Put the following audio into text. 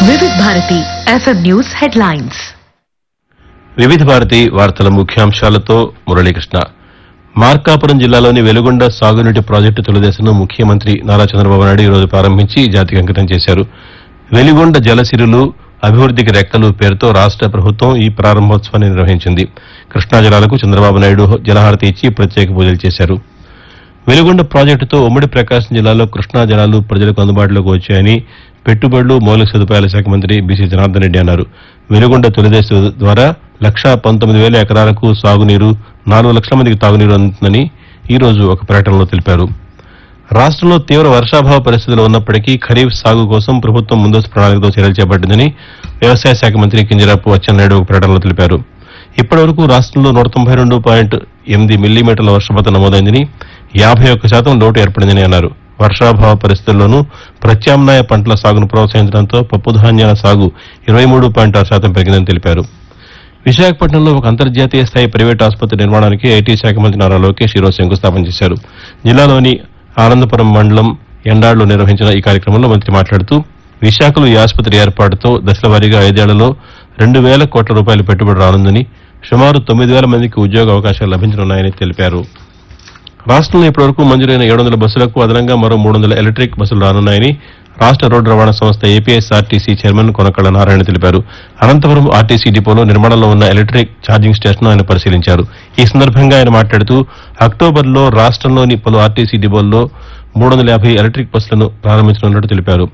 వివిధ Bharati FM news headlines వివిధ భారతి వార్తల ముఖ్యాంశాలతో మురళీకృష్ణ మార్కాపురం జిల్లాలోని వెలుగొండ సాగునీటి ప్రాజెక్టు తొలిదశను ముఖ్యమంత్రి నారా చంద్రబాబు నాయుడు ఈరోజు ప్రారంభించి జాతికి అంకితం చేశారు వెలుగొండ జలసిరులు అభివృద్దికి రెక్కలు పేరుతో రాష్ట ప్రభుత్వం ఈ ప్రారంభోత్సవాన్ని నిర్వహించింది కృష్ణా జలాలకు చంద్రబాబు నాయుడు జలహారతి ఇచ్చి ప్రత్యేక పూజలు చేశారు వెలుగొండ ప్రాజెక్టుతో ఉమ్మడి ప్రకాశం జిల్లాలో కృష్ణా జలాలు ప్రజలకు అందుబాటులోకి వచ్చాయని పెట్టుబడులు మౌలిక సదుపాయాల శాఖ మంత్రి బీసీ జనార్దన్ రెడ్డి అన్నారు వెలుగొండ తొలిదశ ద్వారా లక్షా పంతొమ్మిది వేల ఎకరాలకు సాగునీరు నాలుగు లక్షల మందికి తాగునీరు అందుతుందని ఈ రోజు ఒక ప్రకటనలో తెలిపారు రాష్ట్రంలో తీవ్ర వర్షాభావ పరిస్థితులు ఉన్నప్పటికీ ఖరీఫ్ సాగు కోసం ప్రభుత్వం ముందస్తు ప్రణాళికతో చర్యలు చేపట్టిందని వ్యవసాయ శాఖ మంత్రి కింజరాపు అచ్చెన్నాయుడు ఒక ప్రకటనలో తెలిపారు ఇప్పటివరకు రాష్ట్రంలో నూట తొంభై రెండు పాయింట్ ఎనిమిది మిల్లీమీటర్ల వర్షపాతం నమోదైందని యాభై ఒక్క శాతం లోటు ఏర్పడిందని అన్నారు వర్షాభావ పరిస్థితుల్లోనూ ప్రత్యామ్నాయ పంటల సాగును ప్రోత్సహించడంతో పప్పు ధాన్యాల సాగు ఇరవై మూడు పాయింట్ ఆరు శాతం పెరిగిందని తెలిపారు విశాఖపట్నంలో ఒక అంతర్జాతీయ స్థాయి ప్రైవేట్ ఆసుపత్రి నిర్మాణానికి ఐటీ శాఖ మంత్రి నారా లోకేష్ ఈరోజు శంకుస్థాపన చేశారు జిల్లాలోని ఆనందపురం మండలం ఎండాడులో నిర్వహించిన ఈ కార్యక్రమంలో మంత్రి మాట్లాడుతూ విశాఖలో ఈ ఆసుపత్రి ఏర్పాటుతో దశల వారీగా ఐదేళ్లలో రెండు వేల కోట్ల రూపాయల పెట్టుబడి రానుందని సుమారు తొమ్మిది వేల మందికి ఉద్యోగ అవకాశాలు లభించనున్నాయని తెలిపారు రాష్ట్రంలో ఇప్పటివరకు మంజూరైన ఏడు వందల బస్సులకు అదనంగా మరో మూడు వందల ఎలక్ట్రిక్ బస్సులు రానున్నాయని రాష్ట్ర రోడ్డు రవాణా సంస్థ ఏపీఎస్ఆర్టీసీ చైర్మన్ కొనకళ్ళ నారాయణ తెలిపారు అనంతపురం ఆర్టీసీ డిపోలో నిర్మాణంలో ఉన్న ఎలక్ట్రిక్ ఛార్జింగ్ స్టేషన్ ఆయన పరిశీలించారు ఈ సందర్భంగా ఆయన మాట్లాడుతూ అక్టోబర్లో రాష్ట్రంలోని పలు ఆర్టీసీ డిపోల్లో మూడు వందల యాభై ఎలక్ట్రిక్ బస్సులను ప్రారంభించనున్నట్టు తెలిపారు